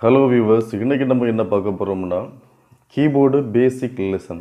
hello viewers இன்னைக்கு நம்ம என்ன பார்க்க போகிறோம்னா கீபோர்டு பேசிக் லெசன்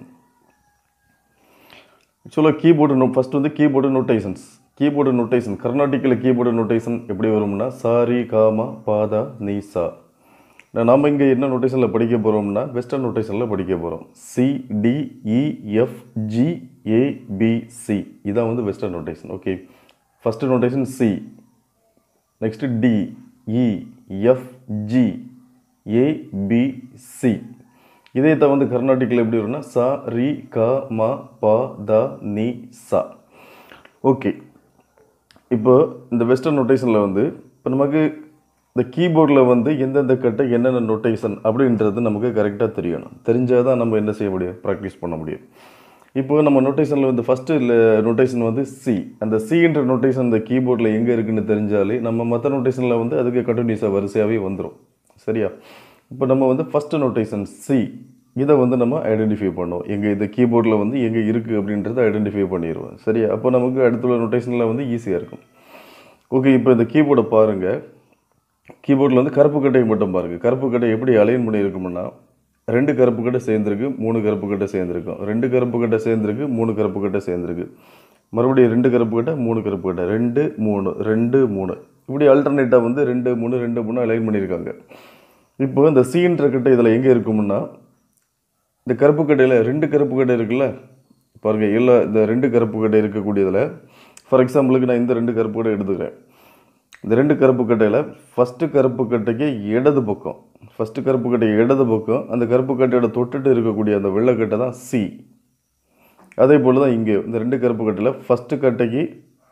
ஆக்சுவலாக கீபோர்டு நோ ஃபஸ்ட் வந்து கீபோர்டு நோட்டேஷன்ஸ் கீபோர்டு நோட்டேஷன் கர்நாடிக்கில் கீபோர்டு நோட்டேஷன் எப்படி வரும்னா சாரி காமா பாதா நீசா நாம் இங்கே என்ன நோட்டேஷனில் படிக்க போகிறோம்னா வெஸ்டர்ன் நோட்டேஷனில் படிக்க போகிறோம் C D E F G A B C இதான் வந்து western notation okay first notation C next D E F G A B C இதே தான் வந்து கர்நாடிக்கில் எப்படி வரும்னா சா ரி க ம ப த நி சா ஓகே இப்போ இந்த வெஸ்டர்ன் நோட்டேஷனில் வந்து இப்போ நமக்கு இந்த கீபோர்டில் வந்து எந்தெந்த கட்டை என்னென்ன நோட்டேஷன் அப்படின்றது நமக்கு கரெக்டாக தெரியணும் தெரிஞ்சால் தான் நம்ம என்ன செய்ய முடியும் ப்ராக்டிஸ் பண்ண முடியும் இப்போ நம்ம நோட்டேஷனில் வந்து ஃபஸ்ட்டு நோட்டேஷன் வந்து சி அந்த சின்ற நோட்டேஷன் இந்த கீபோர்டில் எங்கே இருக்குன்னு தெரிஞ்சாலே நம்ம மற்ற நோட்டேஷனில் வந்து அதுக்கு கண்டினியூஸாக வரிசையாகவே வந்துடும் சரியா இப்போ நம்ம வந்து ஃபஸ்ட்டு நோட்டேஷன் சி இதை வந்து நம்ம ஐடென்டிஃபை பண்ணுவோம் எங்கே இந்த கீபோர்டில் வந்து எங்கே இருக்குது அப்படின்றத ஐடென்டிஃபை பண்ணிடுவோம் சரியா அப்போ நமக்கு அடுத்துள்ள நோட்டேஷனில் வந்து ஈஸியாக இருக்கும் ஓகே இப்போ இந்த கீபோர்டை பாருங்கள் கீபோர்டில் வந்து கருப்பு கட்டையை மட்டும் பாருங்கள் கருப்பு கட்டை எப்படி அலைன் பண்ணியிருக்கும்னா ரெண்டு கருப்பு கட்டை சேர்ந்துருக்கு மூணு கருப்பு கட்டை சேர்ந்துருக்கும் ரெண்டு கருப்பு கட்டை சேர்ந்துருக்கு மூணு கருப்பு கட்டை சேர்ந்துருக்கு மறுபடியும் ரெண்டு கருப்பு கட்டை மூணு கருப்பு கட்டை ரெண்டு மூணு ரெண்டு மூணு இப்படி ஆல்டர்னேட்டாக வந்து ரெண்டு மூணு ரெண்டு மூணு அலைன் பண்ணியிருக்காங்க இப்போ இந்த சீன்ற கட்டை இதில் எங்கே இருக்கும்னா இந்த கருப்பு கட்டையில் ரெண்டு கருப்பு கட்டை இருக்குல்ல பாருங்கள் இல்லை இந்த ரெண்டு கருப்பு கட்டை இருக்கக்கூடியதில் ஃபார் எக்ஸாம்பிளுக்கு நான் இந்த ரெண்டு கருப்பு கட்டை எடுத்துக்கிறேன் இந்த ரெண்டு கருப்பு கட்டையில் ஃபஸ்ட்டு கருப்பு கட்டைக்கு இடது பக்கம் ஃபஸ்ட்டு கருப்பு கட்டை இடது பக்கம் அந்த கருப்பு கட்டையோட தொட்டுட்டு இருக்கக்கூடிய அந்த வெள்ளைக்கட்டை தான் சி அதே போல் தான் இங்கே இந்த ரெண்டு கருப்பு கட்டையில் ஃபஸ்ட்டு கட்டைக்கு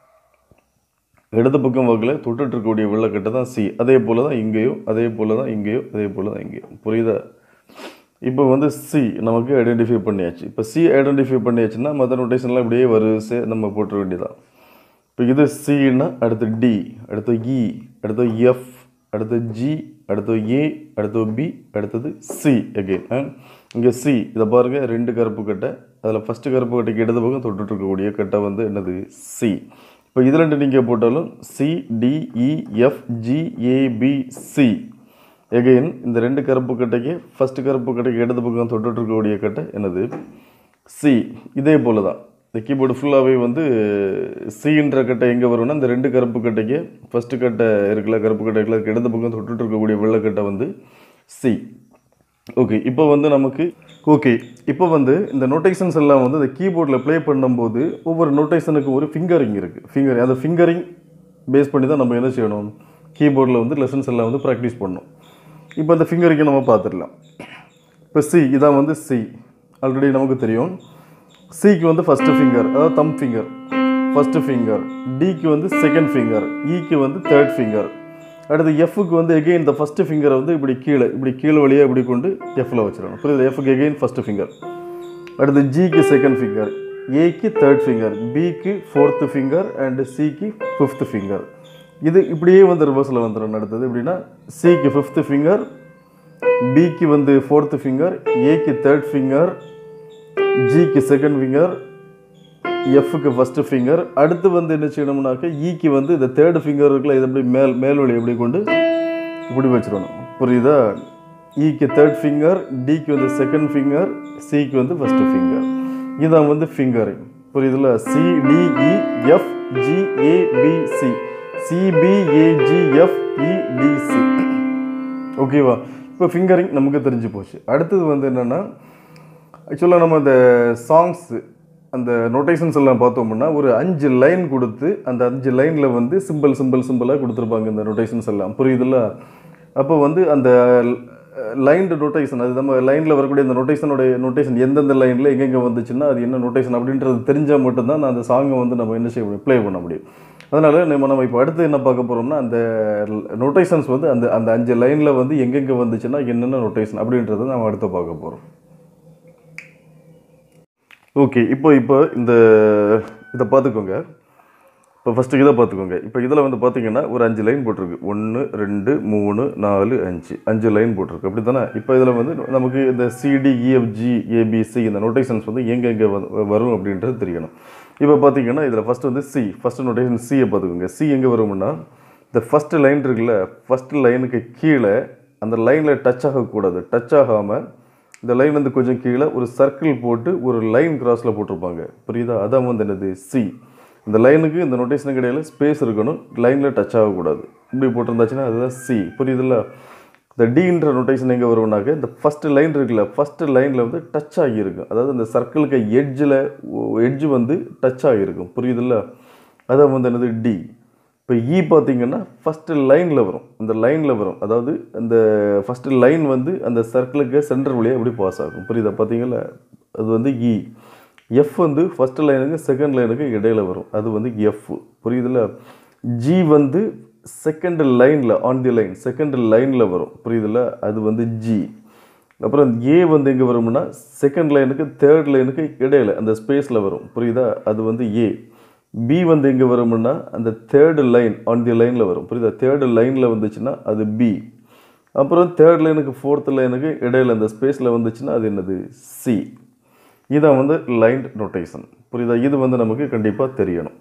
இடது பக்கம் வாக்கில் தொட்டுட்டு இருக்கக்கூடிய வெள்ளைக்கட்டை தான் சி அதே போல் தான் இங்கேயும் அதே போல் தான் இங்கேயும் அதே போல் தான் இங்கேயும் புரியுதா இப்போ வந்து சி நமக்கு ஐடென்டிஃபை பண்ணியாச்சு இப்போ சி ஐடென்டிஃபை பண்ணியாச்சுன்னா மற்ற நோட்டேஷன்லாம் இப்படியே வரிசை நம்ம போட்டுற வேண்டியதான் இப்போ இது சின்னா அடுத்து டி அடுத்து இ அடுத்து எஃப் அடுத்து ஜி அடுத்து ஏ அடுத்து பி அடுத்தது சி அகெயின் இங்கே சி இதை பாருங்கள் ரெண்டு கருப்பு கட்டை அதில் ஃபஸ்ட்டு கருப்பு கட்டைக்கு இடது பக்கம் தொட்டுட்டு இருக்கக்கூடிய கட்டை வந்து என்னது சி இப்போ இது ரெண்டு நீங்கள் போட்டாலும் C D E F G A B C again இந்த ரெண்டு கருப்பு கட்டைக்கு ஃபஸ்ட்டு கருப்பு கட்டைக்கு இடது பக்கம் தொட்டுட்டு இருக்கக்கூடிய கட்டை என்னது சி இதே போல் தான் இந்த கீபோர்டு ஃபுல்லாகவே வந்து சின்ற கட்டை எங்கே வரும்னா இந்த ரெண்டு கருப்பு கட்டைக்கு ஃபஸ்ட்டு கட்டை இருக்குல்ல கருப்பு கட்டை இருக்குல்ல அதுக்கு இடது பக்கம் தொட்டுட்டு இருக்கக்கூடிய வெள்ளைக்கட்டை வந்து சி ஓகே இப்போ வந்து நமக்கு ஓகே இப்போ வந்து இந்த நோட்டேஷன்ஸ் எல்லாம் வந்து இந்த கீபோர்டில் ப்ளே பண்ணும்போது ஒவ்வொரு நோட்டேஷனுக்கு ஒரு ஃபிங்கரிங் இருக்குது ஃபிங்கர் அந்த ஃபிங்கரிங் பேஸ் பண்ணி தான் நம்ம என்ன செய்யணும் கீபோர்டில் வந்து லெசன்ஸ் எல்லாம் வந்து ப்ராக்டிஸ் பண்ணணும் இப்போ அந்த ஃபிங்கரிங்கை நம்ம பார்த்துடலாம் இப்போ சி இதான் வந்து சி ஆல்ரெடி நமக்கு தெரியும் சிக்கு வந்து ஃபஸ்ட்டு ஃபிங்கர் அதாவது தம் ஃபிங்கர் ஃபஸ்ட்டு ஃபிங்கர் டிக்கு வந்து செகண்ட் ஃபிங்கர் இக்கு வந்து தேர்ட் ஃபிங்கர் அடுத்து எஃப்க்கு வந்து எகெயின் இந்த ஃபஸ்ட்டு ஃபிங்கரை வந்து இப்படி கீழே இப்படி கீழே வழியாக இப்படி கொண்டு எஃப்பில் வச்சிடணும் புரியுது எஃப்க்கு எகெயின் ஃபஸ்ட்டு ஃபிங்கர் அடுத்து ஜிக்கு செகண்ட் ஃபிங்கர் ஏக்கு தேர்ட் ஃபிங்கர் பிக்கு ஃபோர்த்து ஃபிங்கர் அண்டு சிக்கு ஃபிஃப்த்து ஃபிங்கர் இது இப்படியே வந்து ரிவர்ஸில் வந்துடும் அடுத்தது எப்படின்னா சிக்கு ஃபிஃப்த்து ஃபிங்கர் பிக்கு வந்து ஃபோர்த்து ஃபிங்கர் ஏக்கு தேர்ட் ஃபிங்கர் ஜிக்கு செகண்ட் ஃபிங்கர் எஃப்க்கு ஃபஸ்ட்டு ஃபிங்கர் அடுத்து வந்து என்ன செய்யணும்னாக்க ஈக்கு வந்து இந்த தேர்டு ஃபிங்கர் இருக்குல்ல இது எப்படி மேல் மேல் வழி எப்படி கொண்டு இப்படி வச்சிடணும் புரியுதா ஈக்கு தேர்ட் ஃபிங்கர் டிக்கு வந்து செகண்ட் ஃபிங்கர் சிக்கு வந்து ஃபஸ்ட்டு ஃபிங்கர் இதான் வந்து ஃபிங்கரிங் புரியுதுல C D E F G A B C சிபிஏஜிஎஃப்இடிசி ஓகேவா இப்போ ஃபிங்கரிங் நமக்கு தெரிஞ்சு போச்சு அடுத்தது வந்து என்னென்னா ஆக்சுவலாக நம்ம இந்த சாங்ஸ் அந்த நோட்டேஷன்ஸ் எல்லாம் பார்த்தோம்னா ஒரு அஞ்சு லைன் கொடுத்து அந்த அஞ்சு லைனில் வந்து சிம்பிள் சிம்பிள் சிம்பிளாக கொடுத்துருப்பாங்க இந்த நோட்டேஷன்ஸ் எல்லாம் புரியுதுல்ல அப்போ வந்து அந்த லைன்டு நோட்டேஷன் அது நம்ம லைனில் வரக்கூடிய அந்த நோட்டேஷனுடைய நோட்டேஷன் எந்தெந்த லைனில் எங்கெங்கே வந்துச்சுன்னா அது என்ன நோட்டேஷன் அப்படின்றது தெரிஞ்சால் மட்டும்தான் நான் அந்த சாங்கை வந்து நம்ம என்ன செய்ய முடியும் ப்ளே பண்ண முடியும் அதனால் நம்ம நம்ம இப்போ அடுத்து என்ன பார்க்க போகிறோம்னா அந்த நோட்டேஷன்ஸ் வந்து அந்த அந்த அஞ்சு லைனில் வந்து எங்கெங்கே வந்துச்சுன்னா என்னென்ன நோட்டேஷன் அப்படின்றத நம்ம அடுத்து பார்க்க போகிறோம் ஓகே இப்போ இப்போ இந்த இதை பார்த்துக்கோங்க இப்போ ஃபஸ்ட்டு இதை பார்த்துக்கோங்க இப்போ இதில் வந்து பார்த்தீங்கன்னா ஒரு அஞ்சு லைன் போட்டிருக்கு ஒன்று ரெண்டு மூணு நாலு அஞ்சு அஞ்சு லைன் போட்டிருக்கு அப்படி தானே இப்போ இதில் வந்து நமக்கு இந்த சிடி இஎஃப்ஜி ஏபிசி இந்த நோட்டேஷன்ஸ் வந்து எங்கெங்கே வரும் அப்படின்றது தெரியணும் இப்போ பார்த்தீங்கன்னா இதில் ஃபஸ்ட்டு வந்து சி ஃபஸ்ட்டு நோட்டேஷன் சியை பார்த்துக்கோங்க சி எங்கே வரும்னா இந்த ஃபஸ்ட்டு லைன் இருக்குல்ல ஃபஸ்ட்டு லைனுக்கு கீழே அந்த லைனில் டச் ஆகக்கூடாது டச் ஆகாமல் இந்த லைன் வந்து கொஞ்சம் கீழே ஒரு சர்க்கிள் போட்டு ஒரு லைன் கிராஸில் போட்டிருப்பாங்க புரியுதா அதான் வந்து என்னது சி இந்த லைனுக்கு இந்த நோட்டேஷனுக்கு இடையில ஸ்பேஸ் இருக்கணும் லைனில் டச் ஆகக்கூடாது இப்படி போட்டிருந்தாச்சுன்னா அதுதான் சி புரியுதுல்ல இந்த டீன்ற நோட்டேஷன் எங்கே வரும்னாக்க இந்த ஃபஸ்ட்டு லைன் இருக்குல்ல ஃபஸ்ட்டு லைனில் வந்து டச் ஆகியிருக்கும் அதாவது இந்த சர்க்கிளுக்கு எட்ஜில் எட்ஜ் வந்து டச் ஆகியிருக்கும் புரியுதுல்ல அதான் வந்து என்னது டி இப்போ இ பார்த்தீங்கன்னா ஃபஸ்ட்டு லைனில் வரும் இந்த லைனில் வரும் அதாவது அந்த ஃபஸ்ட்டு லைன் வந்து அந்த சர்க்கிளுக்கு சென்டர் வழியாக எப்படி பாஸ் ஆகும் புரியுதா பார்த்தீங்களா அது வந்து இ எஃப் வந்து ஃபஸ்ட்டு லைனுக்கு செகண்ட் லைனுக்கு இடையில வரும் அது வந்து எஃப் புரியுதுல்ல ஜி வந்து செகண்ட் லைனில் ஆன் தி லைன் செகண்ட் லைனில் வரும் புரியுதுல்ல அது வந்து ஜி அப்புறம் ஏ வந்து எங்கே வரும்னா செகண்ட் லைனுக்கு தேர்ட் லைனுக்கு இடையில அந்த ஸ்பேஸில் வரும் புரியுதா அது வந்து ஏ பி வந்து எங்கே வரும்னா அந்த தேர்டு லைன் ஆன் தி லைனில் வரும் புரியுதா தேர்டு லைனில் வந்துச்சுன்னா அது பி அப்புறம் தேர்ட் லைனுக்கு ஃபோர்த் லைனுக்கு இடையில அந்த ஸ்பேஸில் வந்துச்சுன்னா அது என்னது சி இதான் வந்து லைன் நோட்டேஷன் புரியுதா இது வந்து நமக்கு கண்டிப்பாக தெரியணும்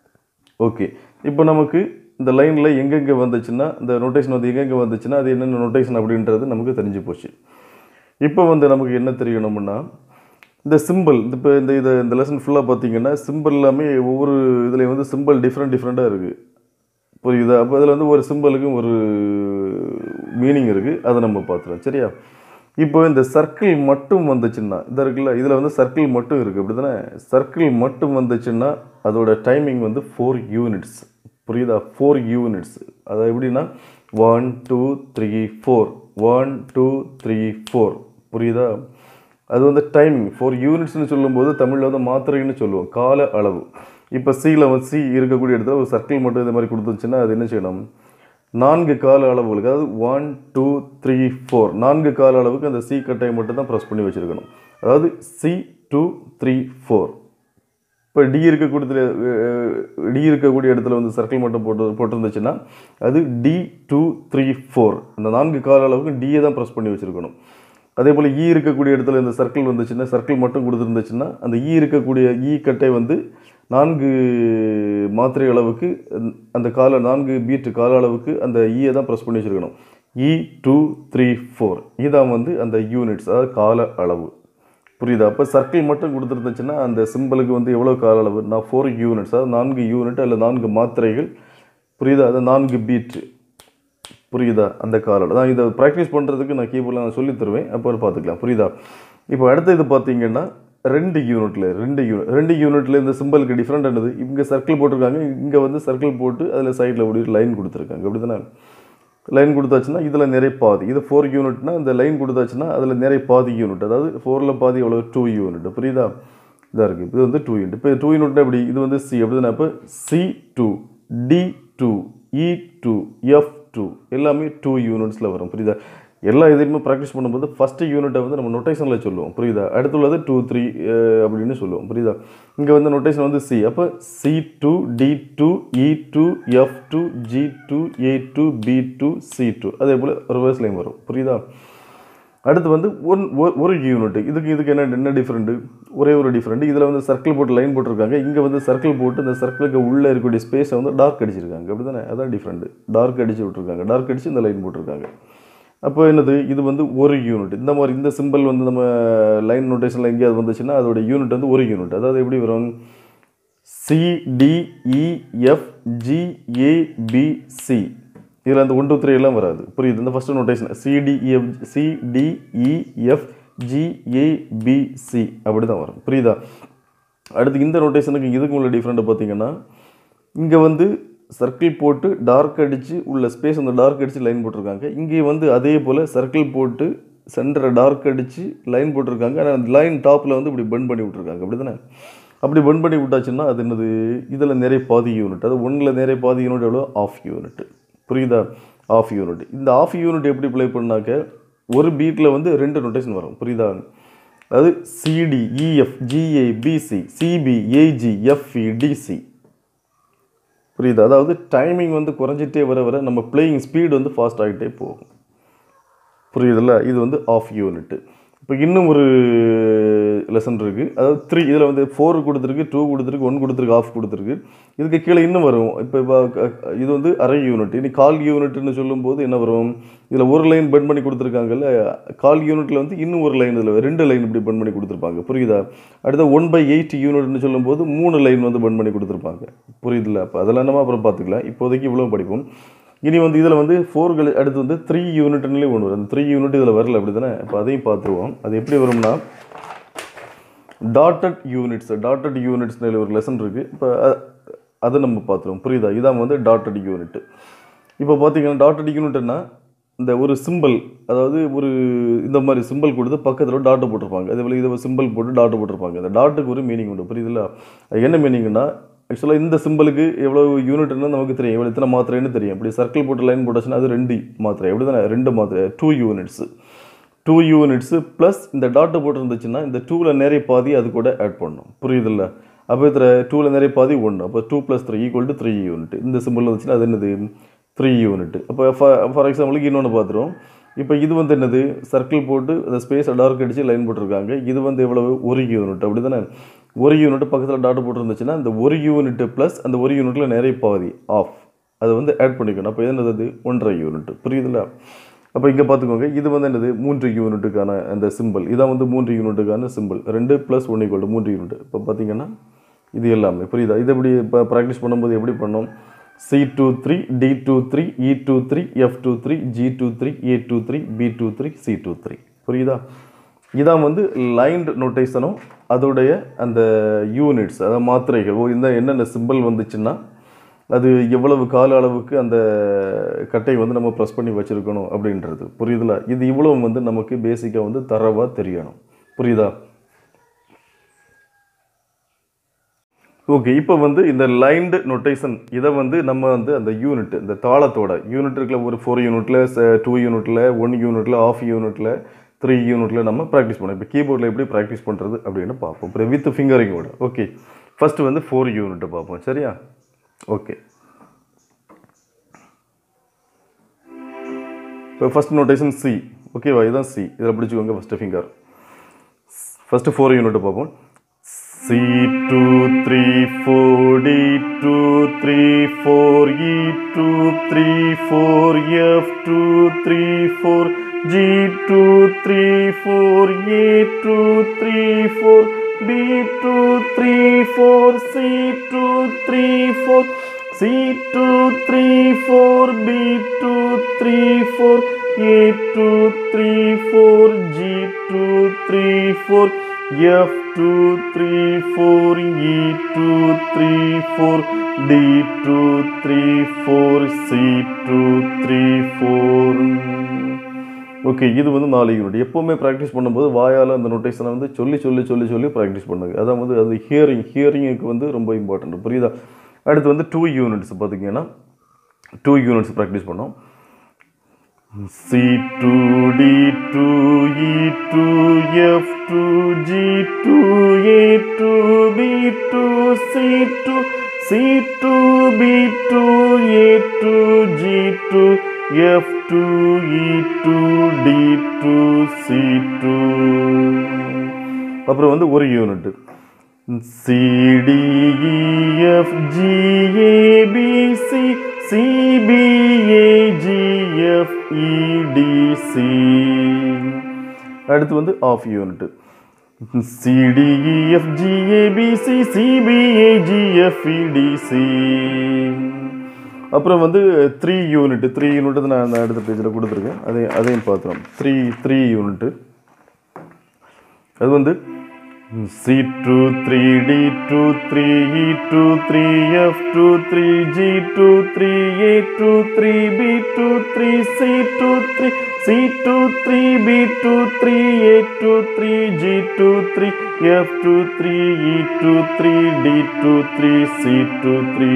ஓகே இப்போ நமக்கு இந்த லைனில் எங்கெங்கே வந்துச்சுன்னா இந்த நோட்டேஷன் வந்து எங்கெங்கே வந்துச்சுன்னா அது என்னென்ன நோட்டேஷன் அப்படின்றது நமக்கு தெரிஞ்சு போச்சு இப்போ வந்து நமக்கு என்ன தெரியணும்னா இந்த சிம்பிள் இப்போ இந்த இதை இந்த லெசன் ஃபுல்லாக பார்த்தீங்கன்னா சிம்பிள் எல்லாமே ஒவ்வொரு இதுலேயும் வந்து சிம்பிள் டிஃப்ரெண்ட் டிஃப்ரெண்ட்டாக இருக்குது புரியுதா அப்போ அதில் வந்து ஒரு சிம்பிளுக்கும் ஒரு மீனிங் இருக்குது அதை நம்ம பார்த்துருவோம் சரியா இப்போ இந்த சர்க்கிள் மட்டும் வந்துச்சுன்னா இது இருக்குல்ல இதில் வந்து சர்க்கிள் மட்டும் இருக்குது அப்படி தானே சர்க்கிள் மட்டும் வந்துச்சுன்னா அதோட டைமிங் வந்து ஃபோர் யூனிட்ஸ் புரியுதா ஃபோர் யூனிட்ஸ் அது எப்படின்னா one two three four one two three four புரியுதா அது வந்து டைமிங் ஃபோர் யூனிட்ஸ்னு சொல்லும்போது தமிழில் வந்து மாத்திரைன்னு சொல்லுவோம் கால அளவு இப்போ சியில் வந்து சி இருக்கக்கூடிய இடத்துல ஒரு சர்க்கிள் மட்டும் இந்த மாதிரி கொடுத்துச்சுன்னா அது என்ன செய்யணும் நான்கு கால அளவுகளுக்கு அதாவது ஒன் டூ த்ரீ ஃபோர் நான்கு கால அளவுக்கு அந்த சி கட்டையை மட்டும் தான் ப்ரெஸ் பண்ணி வச்சுருக்கணும் அதாவது சி டூ த்ரீ ஃபோர் இப்போ டி இருக்கக்கூடிய டி இருக்கக்கூடிய இடத்துல வந்து சர்க்கிள் மட்டும் போட்டு போட்டிருந்துச்சுன்னா அது டி டூ த்ரீ ஃபோர் அந்த நான்கு கால அளவுக்கு டியை தான் ப்ரெஸ் பண்ணி வச்சுருக்கணும் அதே போல் ஈ இருக்கக்கூடிய இடத்துல இந்த சர்க்கிள் வந்துச்சுன்னா சர்க்கிள் மட்டும் கொடுத்துருந்துச்சுன்னா அந்த ஈ இருக்கக்கூடிய ஈ கட்டை வந்து நான்கு மாத்திரை அளவுக்கு அந்த கால நான்கு பீட்டு கால அளவுக்கு அந்த ஈயை தான் ப்ரெஸ் பண்ணி வச்சுருக்கணும் இ டூ த்ரீ ஃபோர் இதான் வந்து அந்த யூனிட்ஸ் அதாவது கால அளவு புரியுதா அப்போ சர்க்கிள் மட்டும் கொடுத்துருந்துச்சுன்னா அந்த சிம்பிளுக்கு வந்து எவ்வளோ கால அளவு நான் ஃபோர் யூனிட்ஸ் அதாவது நான்கு யூனிட் அல்ல நான்கு மாத்திரைகள் புரியுதா அது நான்கு பீட்டு புரியுதா அந்த கால அளவு தான் இதை ப்ராக்டிஸ் பண்ணுறதுக்கு நான் கீபோர்டில் நான் சொல்லி தருவேன் அப்போ பார்த்துக்கலாம் புரியுதா இப்போ அடுத்தது பார்த்தீங்கன்னா ரெண்டு யூனிட்டில் ரெண்டு யூனிட் ரெண்டு யூனிட்டில் இந்த சிம்பிளுக்கு டிஃப்ரெண்ட் என்னது இங்கே சர்க்கிள் போட்டிருக்காங்க இங்கே வந்து சர்க்கிள் போட்டு அதில் சைடில் ஒரு லைன் கொடுத்துருக்காங்க அப்படி தானே லைன் கொடுத்தாச்சுன்னா இதில் நிறைய பாதி இது ஃபோர் யூனிட்னா இந்த லைன் கொடுத்தாச்சுன்னா அதில் நிறைய பாதி யூனிட் அதாவது ஃபோரில் பாதி எவ்வளோ டூ யூனிட் புரியுதா இதாக இருக்குது இது வந்து டூ யூனிட் இப்போ டூ யூனிட்னா எப்படி இது வந்து சி அப்படி தானே இப்போ C two D two E two F two எல்லாமே டூ யூனிட்ஸில் வரும் புரியுதா எல்லா இதையுமே ப்ராக்டிஸ் பண்ணும்போது ஃபஸ்ட்டு யூனிட்டை வந்து நம்ம நொட்டேஷனில் சொல்லுவோம் புரியுதா அடுத்துள்ளது டூ த்ரீ அப்படின்னு சொல்லுவோம் புரியுதா இங்கே வந்து நொட்டேஷன் வந்து சி அப்போ C two D two E two F two G two A two B two C two அதே போல் ரிவர்ஸ்லேயும் வரும் புரியுதா அடுத்து வந்து ஒன் ஒரு யூனிட் இதுக்கு இதுக்கு என்ன என்ன டிஃப்ரெண்ட்டு ஒரே ஒரு டிஃப்ரெண்ட் இதில் வந்து சர்க்கிள் போட்டு லைன் போட்டிருக்காங்க இங்கே வந்து சர்க்கிள் போட்டு இந்த சர்க்கிளுக்கு உள்ளே இருக்கக்கூடிய ஸ்பேஸை வந்து டார்க் அடிச்சிருக்காங்க அப்படி தானே அதான் டிஃப்ரெண்ட் டார்க் அடிச்சு விட்ருக்காங்க டார்க் அடித்து இந்த லைன் போட்டிருக்காங்க அப்போ என்னது இது வந்து ஒரு யூனிட் இந்த மாதிரி இந்த சிம்பிள் வந்து நம்ம லைன் நோட்டேஷனில் எங்கேயாவது வந்துச்சுன்னா அதோட யூனிட் வந்து ஒரு யூனிட் அதாவது எப்படி வரும் சிடிஇஎஃப்ஜிஏபிசி இதில் அந்த ஒன் டூ த்ரீ எல்லாம் வராது புரியுது இந்த first notation C D E F C D E F G A B C அப்படி தான் வரும் புரியுதா அடுத்து இந்த நோட்டேஷனுக்கு இதுக்கு உள்ள டிஃப்ரெண்ட்டை பார்த்தீங்கன்னா இங்கே வந்து சர்க்கிள் போட்டு டார்க் அடித்து உள்ள ஸ்பேஸ் அந்த டார்க் அடித்து லைன் போட்டிருக்காங்க இங்கே வந்து அதே போல் சர்க்கிள் போட்டு சென்டரை டார்க் அடித்து லைன் போட்டிருக்காங்க ஆனால் அந்த லைன் டாப்பில் வந்து இப்படி பெண்ட் பண்ணி விட்ருக்காங்க அப்படி தானே அப்படி பெண்ட் பண்ணி விட்டாச்சுன்னா அது என்னது இதில் நிறைய பாதி யூனிட் அது ஒன்றில் நிறைய பாதி யூனிட் எவ்வளோ ஆஃப் யூனிட் புரியுதா ஆஃப் யூனிட் இந்த ஆஃப் யூனிட் எப்படி ப்ளே பண்ணாக்க ஒரு பீட்டில் வந்து ரெண்டு நொட்டேஷன் வரும் புரியுதா அதாவது C D E F G A B C C B A G F E D C புரியுது அதாவது டைமிங் வந்து குறைஞ்சிட்டே வர வர நம்ம பிளேயிங் ஸ்பீடு வந்து ஃபாஸ்ட் ஆகிட்டே போகும் புரியுதுல்ல இது வந்து ஆஃப் யூனிட் இப்போ இன்னும் ஒரு லெசன் இருக்குது அதாவது த்ரீ இதில் வந்து ஃபோர் கொடுத்துருக்கு டூ கொடுத்துருக்கு ஒன் கொடுத்துருக்கு ஆஃப் கொடுத்துருக்கு இதுக்கு கீழே இன்னும் வரும் இப்போ இது வந்து அரை யூனிட் இனி கால் யூனிட்னு சொல்லும்போது என்ன வரும் இதில் ஒரு லைன் பெண்ட் பண்ணி கொடுத்துருக்காங்கல்ல கால் யூனிட்டில் வந்து இன்னும் ஒரு லைன் இதில் ரெண்டு லைன் இப்படி பெண்ட் பண்ணி கொடுத்துருப்பாங்க புரியுதா அடுத்த ஒன் பை எயிட் யூனிட்னு சொல்லும்போது மூணு லைன் வந்து பெண்ட் பண்ணி கொடுத்துருப்பாங்க புரியுதுல்ல அப்போ அதெல்லாம் நம்ம அப்புறம் பார்த்துக்கலாம் இப்போதைக்கு இவ்வளோ படிப்போம் இனி வந்து இதில் வந்து ஃபோர்கள் அடுத்து வந்து த்ரீ யூனிட்னே ஒன்று வரும் அந்த த்ரீ யூனிட் இதில் வரல அப்படி தானே இப்போ அதையும் பார்த்துருவோம் அது எப்படி வரும்னா டாட்டட் யூனிட்ஸ் டாட்டட் யூனிட்ஸ்னு ஒரு லெசன் இருக்குது இப்போ அதை நம்ம பார்த்துருவோம் புரியுதா இதான் வந்து டாட்டட் யூனிட் இப்போ பார்த்தீங்கன்னா டாட்டட் யூனிட்னா இந்த ஒரு சிம்பிள் அதாவது ஒரு இந்த மாதிரி சிம்பிள் கொடுத்து பக்கத்தில் டாட்டு போட்டிருப்பாங்க அதே போல் இதை சிம்பிள் போட்டு டாட்டு போட்டிருப்பாங்க இந்த டாட்டுக்கு ஒரு மீனிங் உண்டு புரியுதுல்ல அது என்ன மீனிங்னா ஆக்சுவலாக இந்த சிம்பிளுக்கு எவ்வளோ யூனிட்னு நமக்கு தெரியும் எவ்வளோ இத்தனை மாத்திரைன்னு தெரியும் இப்படி சர்க்கிள் போட்டு லைன் போட்டுச்சுன்னா அது ரெண்டு மாத்திரை எப்படி தானே ரெண்டு மாத்திரை two units two units plus இந்த டாட்டு போட்டிருந்துச்சுன்னா இந்த டூவில் நிறைய பாதி அது கூட ஆட் பண்ணணும் புரியுதில்ல அப்போ இதில் டூவில் நிறைய பாதி ஒன்று அப்போ two plus three equal to three unit இந்த சிம்பிள் வந்துச்சுன்னா அது என்னது த்ரீ யூனிட் அப்போ ஃபார் எக்ஸாம்பிளுக்கு இன்னொன்று பார்த்துருவோம் இப்போ இது வந்து என்னது சர்க்கிள் போட்டு அந்த ஸ்பேஸை டார்க் அடித்து லைன் போட்டிருக்காங்க இது வந்து எவ்வளவு ஒரு யூனிட் அப்படி தானே ஒரு யூனிட் பக்கத்தில் டாட் போட்டிருந்துச்சுன்னா இந்த ஒரு யூனிட் ப்ளஸ் அந்த ஒரு யூனிட்டில் நிறைய பாதி ஆஃப் அதை வந்து ஆட் பண்ணிக்கணும் அப்போ என்னது ஒன்றரை யூனிட் புரியுதுல்ல அப்போ இங்கே பார்த்துக்கோங்க இது வந்து என்னது மூன்று யூனிட்டுக்கான அந்த சிம்பிள் இதான் வந்து மூன்று யூனிட்டுக்கான சிம்பிள் ரெண்டு ப்ளஸ் ஒன் ஈக்குவல் மூன்று யூனிட் இப்போ பார்த்தீங்கன்னா இது எல்லாமே புரியுதா இது எப்படி இப்போ ப்ராக்டிஸ் பண்ணும்போது எப்படி பண்ணோம் C two three D two three E two three F two three G two three A two three B two three C two three புரியுதா இதான் வந்து லைன்ட் நோட்டேஷனும் அதோடைய அந்த யூனிட்ஸ் அதாவது மாத்திரைகள் ஓ இந்த என்னென்ன சிம்பிள் வந்துச்சுன்னா அது எவ்வளவு கால அளவுக்கு அந்த கட்டை வந்து நம்ம ப்ரெஸ் பண்ணி வச்சுருக்கணும் அப்படின்றது புரியுதுல இது இவ்வளோ வந்து நமக்கு பேசிக்காக வந்து தரவாக தெரியணும் புரியுதா ஓகே இப்போ வந்து இந்த லைன்டு நொட்டேஷன் இதை வந்து நம்ம வந்து அந்த யூனிட் இந்த தாளத்தோட யூனிட் இருக்கல ஒரு ஃபோர் யூனிட்டில் டூ யூனிட்டில் ஒன் யூனிட்டில் ஆஃப் யூனிட்டில் த்ரீ யூனிட்டில் நம்ம ப்ராக்டிஸ் பண்ணோம் இப்போ கீபோர்டில் எப்படி ப்ராக்டிஸ் பண்ணுறது அப்படின்னு பார்ப்போம் இப்போ வித் ஃபிங்கரிங்கோட ஓகே ஃபஸ்ட்டு வந்து ஃபோர் யூனிட்டை பார்ப்போம் சரியா ஓகே இப்போ ஃபஸ்ட் நோட்டேஷன் சி ஓகேவா இதுதான் சி இதில் பிடிச்சிக்கோங்க first finger first four unit பார்ப்போம் C two three four D two three four E two three four F two three four G two three four A two three four B two three four C two three four C two three four B two three four A two three four G two three four F two three four E two three four D two three four C two three four okay இது வந்து நாலு unit எப்போவுமே practice பண்ணும்போது வாயால் அந்த நோட்டேஷனை வந்து சொல்லி சொல்லி சொல்லி சொல்லி ப்ராக்டிஸ் பண்ணுங்க அதான் வந்து அது ஹியரிங் ஹியரிங்குக்கு வந்து ரொம்ப இம்பார்ட்டன்ட் புரியுதா அடுத்து வந்து டூ யூனிட்ஸ் பார்த்தீங்கன்னா டூ யூனிட்ஸ் ப்ராக்டிஸ் பண்ணோம் C two D two E two F two G two A two B two C two C two B two A two G two F two E two D two C two அப்புறம் வந்து ஒரு unit CDEF GABC CBAGF EDC அடுத்து வந்து half unit CDEF GABC CBAGF EDC அப்புறம் வந்து three unit three unit நான் அந்த அடுத்த பேஜில் கொடுத்துருக்கேன் அதே அதையும் பார்த்துறோம் த்ரீ த்ரீ யூனிட்டு அது வந்து C two three D two three E two three F two three G two three A two three B two three C two three C two three B two three A two three G two three F two three E two three D two three C two three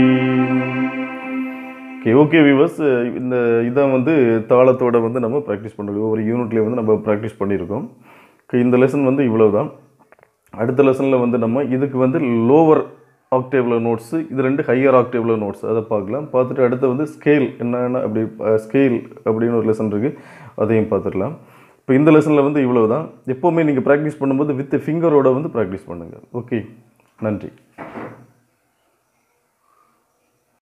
okay okay விவர்ஸ் இந்த இதை வந்து தாளத்தோட வந்து நம்ம practice பண்ணுறோம் ஒவ்வொரு யூனிட்லேயே வந்து நம்ம ப்ராக்டிஸ் பண்ணியிருக்கோம் ஓகே இந்த லெசன் வந்து இவ்வளோ தான் அடுத்த லெசனில் வந்து நம்ம இதுக்கு வந்து லோவர் ஆக்டேவில் நோட்ஸு இது ரெண்டு ஹையர் ஆக்டேவில் நோட்ஸ் அதை பார்க்கலாம் பார்த்துட்டு அடுத்து வந்து ஸ்கேல் என்னென்ன அப்படி ஸ்கேல் அப்படின்னு ஒரு லெசன் இருக்குது அதையும் பார்த்துடலாம் இப்போ இந்த லெசனில் வந்து இவ்வளோ தான் எப்போவுமே நீங்கள் ப்ராக்டிஸ் பண்ணும்போது வித் ஃபிங்கரோட வந்து ப்ராக்டிஸ் பண்ணுங்கள் ஓகே நன்றி